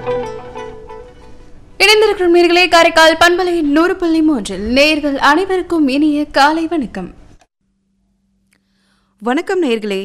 இணைந்திருக்கும் நேர்களே காரைக்கால் பண்பலை நூறு புள்ளி மூன்றில் நேர்கள் அனைவருக்கும் இனிய காலை வணக்கம் வணக்கம் நேர்களே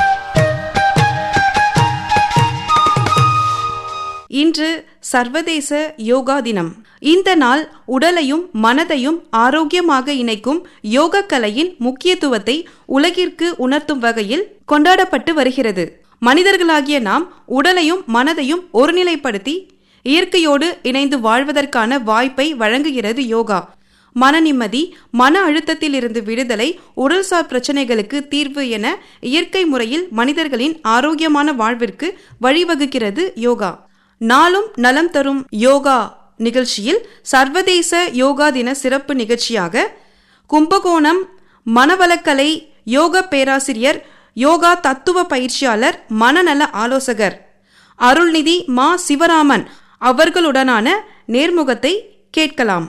இன்று சர்வதேச யோகா தினம் இந்த நாள் உடலையும் மனதையும் ஆரோக்கியமாக இணைக்கும் யோக கலையின் முக்கியத்துவத்தை உலகிற்கு உணர்த்தும் வகையில் கொண்டாடப்பட்டு வருகிறது மனிதர்களாகிய நாம் உடலையும் மனதையும் ஒருநிலைப்படுத்தி இயற்கையோடு இணைந்து வாழ்வதற்கான வாய்ப்பை வழங்குகிறது யோகா மன நிம்மதி மன அழுத்தத்திலிருந்து விடுதலை உடல்சார் பிரச்சனைகளுக்கு தீர்வு என இயற்கை முறையில் மனிதர்களின் ஆரோக்கியமான வாழ்விற்கு வழிவகுக்கிறது யோகா நாளும் நலம் தரும் யோகா நிகழ்ச்சியில் சர்வதேச யோகா தின சிறப்பு நிகழ்ச்சியாக கும்பகோணம் மனவளக்கலை யோக பேராசிரியர் யோகா தத்துவ பயிற்சியாளர் மனநல ஆலோசகர் அருள்நிதி மா சிவராமன் அவர்களுடனான நேர்முகத்தை கேட்கலாம்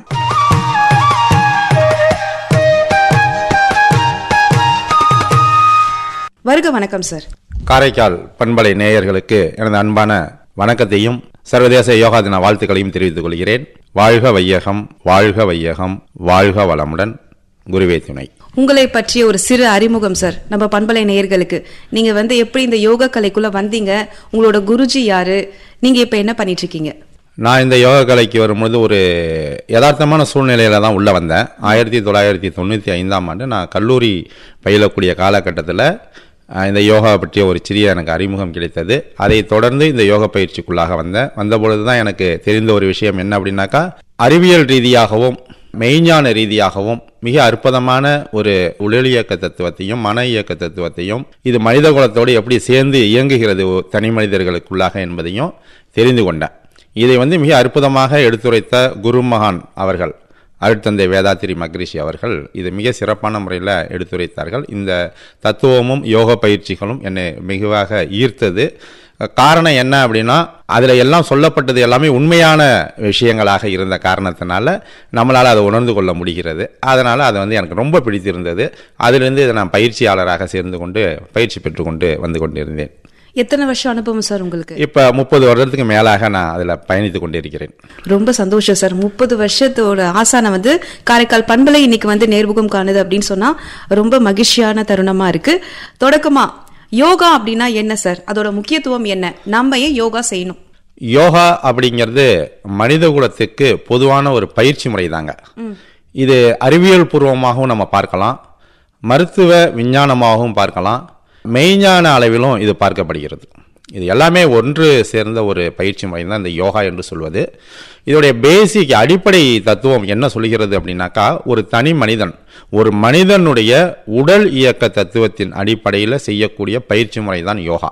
வருக வணக்கம் சார் காரைக்கால் பண்பலை நேயர்களுக்கு எனது அன்பான வணக்கத்தையும் சர்வதேச யோகா தின வாழ்த்துக்களையும் தெரிவித்துக் கொள்கிறேன் வாழ்க வையகம் வாழ்க வையகம் வாழ்க வளமுடன் குருவே துணை உங்களை பற்றிய ஒரு சிறு அறிமுகம் சார் நம்ம பண்பலை நேயர்களுக்கு நீங்க வந்து எப்படி இந்த யோகா கலைக்குள்ள வந்தீங்க உங்களோட குருஜி யாரு நீங்க இப்ப என்ன பண்ணிட்டு இருக்கீங்க நான் இந்த யோகா கலைக்கு வரும்போது ஒரு யதார்த்தமான சூழ்நிலையில தான் உள்ள வந்தேன் ஆயிரத்தி தொள்ளாயிரத்தி தொண்ணூற்றி ஐந்தாம் ஆண்டு நான் கல்லூரி பயிலக்கூடிய காலகட்டத்தில் அஹ், இந்த யோகா பற்றிய ஒரு சிறிய எனக்கு அறிமுகம் கிடைத்தது அதை தொடர்ந்து இந்த யோகா பயிற்சிக்குள்ளாக வந்தேன் வந்தபொழுது தான் எனக்கு தெரிந்த ஒரு விஷயம் என்ன அப்படின்னாக்கா அறிவியல் ரீதியாகவும் மெய்ஞான ரீதியாகவும் மிக அற்புதமான ஒரு உடல் இயக்க தத்துவத்தையும் மன இயக்க தத்துவத்தையும் இது மனித குலத்தோடு எப்படி சேர்ந்து இயங்குகிறது ஒ- தனி மனிதர்களுக்குள்ளாக என்பதையும் தெரிந்து கொண்டேன் இதை வந்து மிக அற்புதமாக எடுத்துரைத்த குருமகான் அவர்கள் அருட்தந்தை வேதாத்திரி மகரிஷி அவர்கள் இது மிக சிறப்பான முறையில் எடுத்துரைத்தார்கள் இந்த தத்துவமும் யோக பயிற்சிகளும் என்னை மிகுவாக ஈர்த்தது காரணம் என்ன அப்படின்னா அதில் எல்லாம் சொல்லப்பட்டது எல்லாமே உண்மையான விஷயங்களாக இருந்த காரணத்தினால நம்மளால் அதை உணர்ந்து கொள்ள முடிகிறது அதனால் அது வந்து எனக்கு ரொம்ப பிடித்திருந்தது அதிலிருந்து இதை நான் பயிற்சியாளராக சேர்ந்து கொண்டு பயிற்சி பெற்றுக்கொண்டு வந்து கொண்டிருந்தேன் எத்தனை வருஷம் அனுபவம் சார் உங்களுக்கு இப்போ முப்பது வருடத்துக்கு மேலாக நான் அதில் பயணித்து கொண்டிருக்கிறேன் ரொம்ப சந்தோஷம் சார் முப்பது வருஷத்தோட ஆசானை வந்து காரைக்கால் பண்பலை இன்னைக்கு வந்து நேர்முகம் காணுது அப்படின்னு சொன்னா ரொம்ப மகிழ்ச்சியான தருணமா இருக்கு தொடக்கமா யோகா அப்படின்னா என்ன சார் அதோட முக்கியத்துவம் என்ன நம்ம ஏன் யோகா செய்யணும் யோகா அப்படிங்கிறது மனித குலத்துக்கு பொதுவான ஒரு பயிற்சி முறை தாங்க இது அறிவியல் பூர்வமாகவும் நம்ம பார்க்கலாம் மருத்துவ விஞ்ஞானமாகவும் பார்க்கலாம் மெய்ஞான அளவிலும் இது பார்க்கப்படுகிறது இது எல்லாமே ஒன்று சேர்ந்த ஒரு பயிற்சி முறை தான் இந்த யோகா என்று சொல்வது இதோடைய பேசிக் அடிப்படை தத்துவம் என்ன சொல்கிறது அப்படின்னாக்கா ஒரு தனி மனிதன் ஒரு மனிதனுடைய உடல் இயக்க தத்துவத்தின் அடிப்படையில் செய்யக்கூடிய பயிற்சி முறை தான் யோகா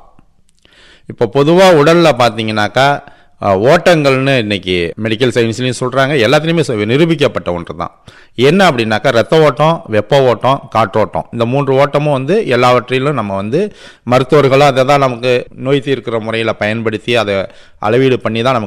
இப்போ பொதுவாக உடலில் பார்த்தீங்கன்னாக்கா அஹ், ஓட்டங்கள்னு இன்னைக்கு மெடிக்கல் சயின்ஸ்லையும் சொல்கிறாங்க எல்லாத்துலேயுமே சொ- நிரூபிக்கப்பட்ட ஒன்று தான் என்ன அப்படின்னாக்கா ரத்த ஓட்டம் வெப்ப ஓட்டம் காற்றோட்டம் இந்த மூன்று ஓட்டமும் வந்து எல்லாவற்றிலும் நம்ம வந்து மருத்துவர்களும் அதை தான் நமக்கு நோய் தீர்க்கிற முறையில் பயன்படுத்தி அதை அளவீடு பண்ணி தான் நமக்கு